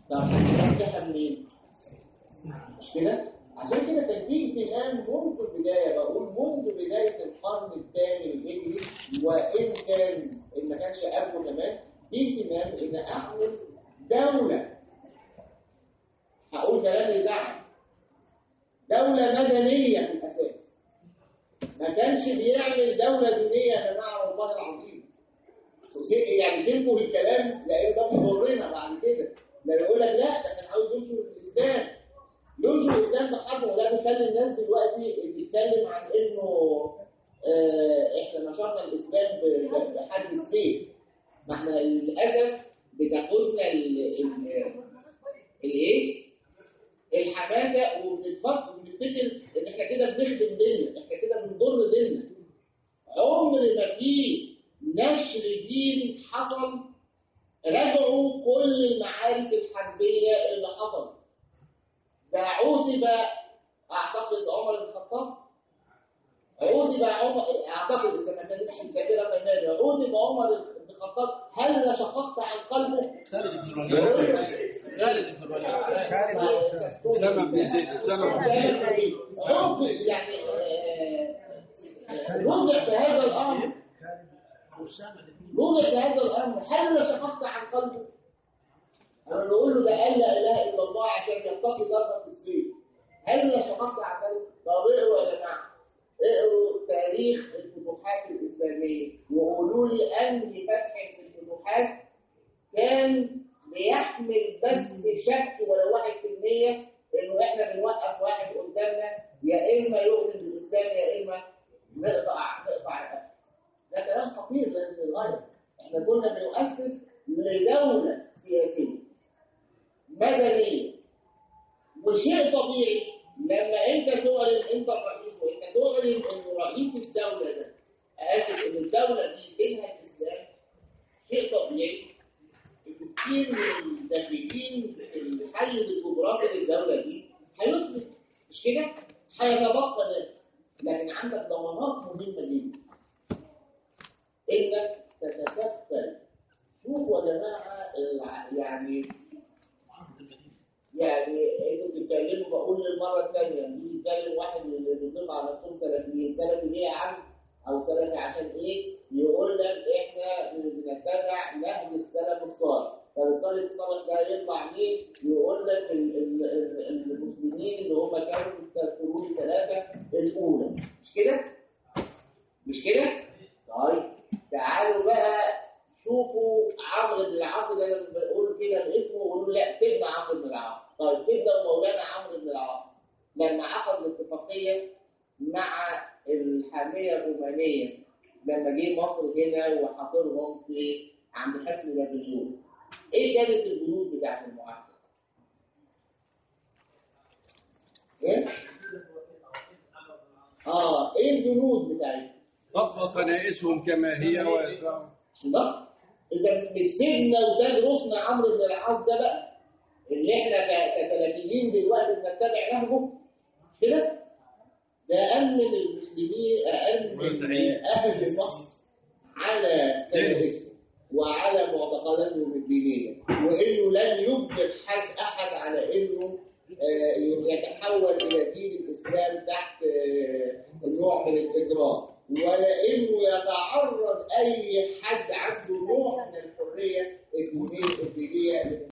طب هتجيب اسلحه منين؟ مش كده؟ عشان كده كان في اهتمام منذ البدايه بقول منذ بدايه القرن الثاني الهجري وان كان ان ما كانش قبله كمان في اهتمام ان اعمل دوله هقول كلام يزعل دوله مدنيه في الاساس ما كانش بيعمل دوله دينيه يا جماعه والله العظيم وسي- يعني سيبوا الكلام لان ده بيضرنا بعد كده لما يقول لك لا ده كان عاوز ينشر الاسلام ينشر الاسلام ده حرب وده بيخلي الناس دلوقتي بيتكلم عن انه آه احنا نشرنا الاسلام ب- بحد السيف ما احنا للاسف بتاخدنا ال- ال- الايه؟ الحماسه وبنتفكر بنفتكر ان احنا كده بنخدم ديننا احنا كده بنضر ديننا عمر ما في نشر دين حصل راجعوا كل المعارك الحربيه اللي حصلت ده عوتب اعتقد عمر بن الخطاب عوتب عمر اعتقد اذا ما كانتش الذاكره تمام عوتب عمر بن الخطاب هل شققت عن قلبه؟ خالد بن الوليد خالد بن الوليد أسامة بن زيد أسامة بن زيد عوتب يعني آه، آه، رجع في هذا الامر رجع في هذا الامر هل شققت عن قلبه؟ انا بقول له ده قال لا اله الا الله عشان يتقي ضربه السيف هل شققت عن قلبه؟ طب اقروا يا جماعه اقروا تاريخ الفتوحات الاسلاميه وقولوا لي انهي فتح من الفتوحات كان بيحمل بس شك ولو واحد في المية انه احنا بنوقف واحد قدامنا يا اما يؤمن بالاسلام يا اما نقطع نقطع الأكل. ده كلام خطير لازم يتغير احنا كنا بنؤسس لدولة سياسية مدنية وشيء طبيعي لما انت تعلن انت الرئيس وانت تعلن ان رئيس الدولة ده اسف ان الدولة دي دينها الاسلام شيء طبيعي ان كتير من الداخلين الحيز الجغرافي للدولة دي هيسلم مش كده؟ هيتبقى ناس لكن عندك ضمانات مهمة جدا انك تتكفل شوفوا يا جماعه الع- يعني يعني انتوا بتتكلموا بقول للمره الثانيه بيجي يتكلم واحد من اللي بيطلع على نفسهم سلفيين سلفي ليه يا عم او سلفي عشان ايه؟ يقول لك احنا بنتبع نهج السلف الصالح طب السلف الصالح ده يطلع ليه؟ يقول لك ال- ال- ال- المسلمين اللي هم كانوا في القرون الثلاثه الاولى مش كده؟ مش كده؟ طيب تعالوا بقى شوفوا عمرو بن العاص اللي انا بقول كده باسمه ويقولوا لا سيبنا عمرو بن العاص طيب سيبنا ومولانا عمرو بن العاص لما عقد الاتفاقيه مع الحاميه الرومانيه لما جه مصر هنا وحاصرهم في عند حصن بابليون ايه كانت البنود بتاعت المعاهده؟ ايه؟ اه ايه البنود بتاعتها؟ طبق كنائسهم كما هي ويزرعوا لا اذا مش سيبنا وتاج رسنا عمرو بن العاص ده بقى اللي احنا ك- كسلفيين دلوقتي بنتبع نهجه كده ده امن المسلمين امن والمسيحيين. اهل مصر على كنائسهم وعلى معتقداتهم الدينيه وانه لن يجبر حد احد على انه آه، يتحول الى دين الاسلام تحت آه، نوع من الاجرام ولا انه يتعرض اي حد عنده نوع من الحريه الدينيه الدينيه